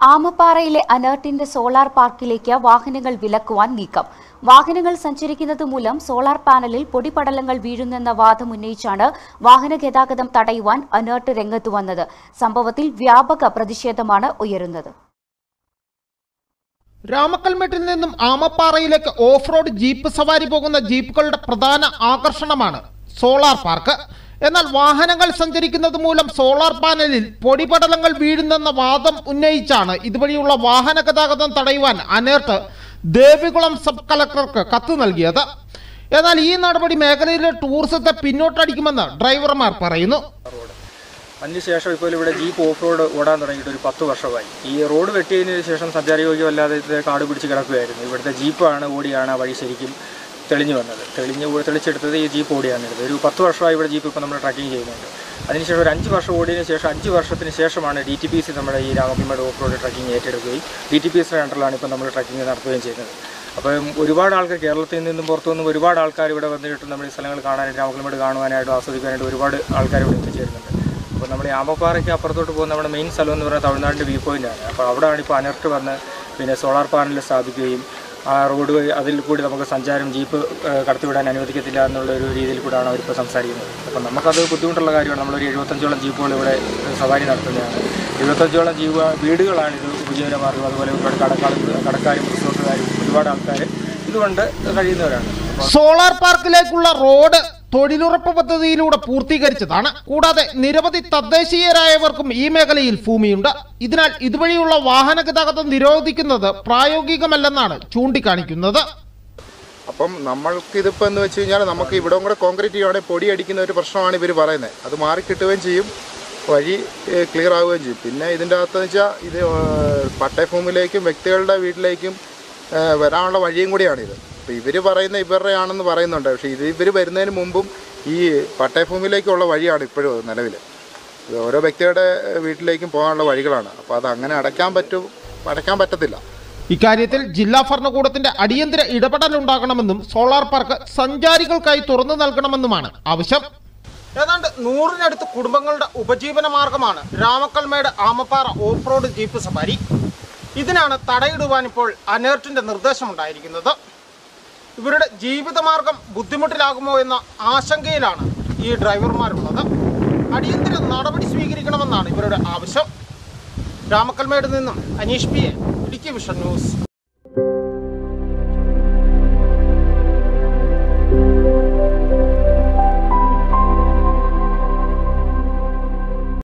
ആമപ്പാറയിലെ അനർട്ടിന്റെ solar പാർക്കിലേക്ക് വാഹനങ്ങൾ വിലക്കുവാൻ നീക്കം വാഹനങ്ങൾ സഞ്ചരിക്കുന്നത് മൂലം സോളാർ പാനലിൽ പൊടിപടലങ്ങൾ വീഴുന്നെന്ന വാദം ഉന്നയിച്ചാണ് വാഹന ഗതാഗതം തടയുവാൻ അനർട്ട് രംഗത്തു വന്നത് സംഭവത്തിൽ വ്യാപക പ്രതിഷേധമാണ് ഉയരുന്നത് രാമക്കൽമേട്ടിൽ നിന്നും ആമപ്പാറയിലേക്ക് ഓഫ് റോഡ് ജീപ്പ് സവാരി പോകുന്ന ജീപ്പുകളുടെ പ്രധാന ആകർഷണമാണ് സോളാർ പാർക്ക് എന്നാൽ വാഹനങ്ങൾ സഞ്ചരിക്കുന്നത് മൂലം സോളാർ പാനലിൽ പൊടിപടലങ്ങൾ വീഴുന്നെന്ന വാദം ഉന്നയിച്ചാണ് ഇതുവഴിയുള്ള വാഹന ഗതാഗതം തടയുവാൻ അനേർട്ട് ദേവികുളം സബ് കളക്ടർക്ക് കത്ത് നൽകിയത് എന്നാൽ ഈ നടപടി മേഖലയിലെ ടൂറിസത്തെ പിന്നോട്ടടിക്കുമെന്ന് ഡ്രൈവർമാർ പറയുന്നു അതിനുശേഷം ഇപ്പോൾ ഇവിടെ ജീപ്പ് ഓഫ് റോഡ് ഓടാൻ തുടങ്ങിയിട്ട് ഒരു പത്ത് വർഷമായി ഈ റോഡ് വെട്ടിയതിന് ശേഷം സഞ്ചാരയോഗ്യമല്ലാതെ ഇത് കാട് പിടിച്ച് കിടക്കുകയായിരുന്നു ഇവിടുത്തെ ജീപ്പാണ് ഓടിയാണ് ആ വഴി ശരിക്കും തെളിഞ്ഞു വന്നത് തെളിഞ്ഞ് ഓ- തെളിച്ചെടുത്തത് ഈ ജീപ്പ് ഓടിയാണ് എടുത്തത് ഒരു പത്ത് വർഷമായി ഇവിടെ ജീപ്പ് ഇപ്പോൾ നമ്മൾ ട്രക്കിംഗ് ചെയ്യുന്നുണ്ട് അതിനുശേഷം ഒരു അഞ്ച് വർഷം ഓടിയതിന് ശേഷം അഞ്ച് വർഷത്തിന് ശേഷമാണ് ഡി ടി പി സി നമ്മുടെ ഈ രാമക്കൽമേട് ഓഫ് റോഡ് ട്രക്കിംഗ് ഏറ്റെടുക്കുകയും ഡി ടി പി എസിൻ്റെ അണ്ടറിലാണ് ഇപ്പോൾ നമ്മൾ ട്രക്കിംഗ് നടത്തുകയും ചെയ്യുന്നത് അപ്പം ഒരുപാട് ആൾക്കാർ കേരളത്തിൽ നിന്നും പുറത്തു നിന്നും ഒരുപാട് ആൾക്കാർ ഇവിടെ വന്നിട്ട് നമ്മുടെ ഈ സ്ഥലങ്ങൾ കാണാനായിട്ട് രാമക്കൽമേട് കാണുവാനായിട്ടും ആസ്വദിക്കാനായിട്ട് ഒരുപാട് ആൾക്കാർ ഇവിടെ എത്തിച്ചേരുന്നുണ്ട് അപ്പോൾ നമ്മൾ ഈ ആമപ്പാറയ്ക്ക് അപ്പുറത്തോട്ട് പോകുന്ന നമ്മുടെ മെയിൻ സ്ഥലം എന്ന് പറയുന്നത് തമിഴ്നാടിൻ്റെ വ്യൂ പോയിൻ്റാണ് അപ്പോൾ അവിടെയാണ് ഇപ്പോൾ അനർട്ട് വന്ന് പിന്നെ സോളാർ പാനൽ സ്ഥാപിക്കുകയും ആ റോഡ് വഴി അതിൽ കൂടി നമുക്ക് സഞ്ചാരം ജീപ്പ് ഏഹ്, കടത്തിവിടാൻ അനുവദിക്കത്തില്ല എന്നുള്ള ഒരു രീതിയിൽ കൂടാണ് അവരിപ്പോൾ സംസാരിക്കുന്നത് അപ്പോൾ നമുക്കത് ബുദ്ധിമുട്ടുള്ള കാര്യമാണ് നമ്മളൊരു എഴുപത്തഞ്ചോളം ജീപ്പുകൾ ഇവിടെ ഏഹ്, സവാരി നടത്തുന്നതാണ് എഴുപത്തഞ്ചോളം ജീവ വീടുകളാണ് ഇത് ഉപജീവനമാർഗം അതുപോലെ ഒരുപാട് കടക്കാർ കടക്കാരും റിസോർട്ടുകാരും ഒരുപാട് ആൾക്കാർ ഇതുകൊണ്ട് കഴിയുന്നവരാണ് അപ്പോൾ സോളാർ പാർക്കിലേക്കുള്ള റോഡ് തൊഴിലുറപ്പ് പദ്ധതിയിലൂടെ പൂർത്തീകരിച്ചതാണ് കൂടാതെ നിരവധി തദ്ദേശീയരായവർക്കും ഈ മേഖലയിൽ ഭൂമിയുണ്ട് ഇതിനാൽ ഇതുവഴിയുള്ള വാഹന ഗതാഗതം നിരോധിക്കുന്നത് പ്രായോഗികമല്ലെന്നാണ് ചൂണ്ടിക്കാണിക്കുന്നത് അപ്പം നമ്മൾക്ക് ഇതിപ്പോൾ എന്ന് വെച്ച് കഴിഞ്ഞാൽ നമുക്ക് ഇവിടെ കൂടെ കോൺക്രീറ്റ് ചെയ്യുവാണെങ്കിൽ പൊടി അടിക്കുന്ന ഒരു പ്രശ്നമാണ് ഇവർ പറയുന്നത് അത് മാറി കിട്ടുകയും ചെയ്യും വഴി ക്ലിയർ ആവുകയും ചെയ്യും പിന്നെ ഇതിൻ്റെ അകത്തെന്ന് വെച്ചാൽ ഇത് ഏഹ്, പട്ടയഭൂമിയിലേക്കും വ്യക്തികളുടെ വീട്ടിലേക്കും ഏഹ്, വരാനുള്ള വഴിയും കൂടിയാണിത് അപ്പോൾ ഇവർ പറയുന്ന ഇവരുടെ ആണെന്ന് പറയുന്നുണ്ട് പക്ഷേ ഇത് ഇവർ വരുന്നതിന് മുമ്പും ഈ പട്ടയഭൂമിയിലേക്കുള്ള വഴിയാണ് ഇപ്പോഴും നിലവിൽ ഇത് ഓരോ വ്യക്തിയുടെ വീട്ടിലേക്കും പോകാനുള്ള വഴികളാണ് അപ്പോൾ അത് അങ്ങനെ അടയ്ക്കാൻ പറ്റും അടയ്ക്കാൻ പറ്റത്തില്ല ഇക്കാര്യത്തിൽ ജില്ലാ ഭരണകൂടത്തിന്റെ അടിയന്തര ഇടപെടൽ ഉണ്ടാകണമെന്നും സോളാർ പാർക്ക് സഞ്ചാരികൾക്കായി തുറന്നു നൽകണമെന്നുമാണ് ആവശ്യം ഏതാണ്ട് നൂറിനടുത്ത് കുടുംബങ്ങളുടെ ഉപജീവന മാർഗമാണ് Ramakkalmedu Amappara off road jeep safari ഇതിനാണ് തടയിടുവാൻ ഇപ്പോൾ അനേർട്ടിന്റെ നിർദ്ദേശമുണ്ടായിരിക്കുന്നത് ഇവരുടെ ജീവിതമാർഗം ബുദ്ധിമുട്ടിലാകുമോ എന്ന ആശങ്കയിലാണ് ഈ ഡ്രൈവർമാരുള്ളത് അടിയന്തര നടപടി സ്വീകരിക്കണമെന്നാണ് ഇവരുടെ ആവശ്യം രാമക്കൽമേട് നിന്നും Aneesh P A Idukki vision news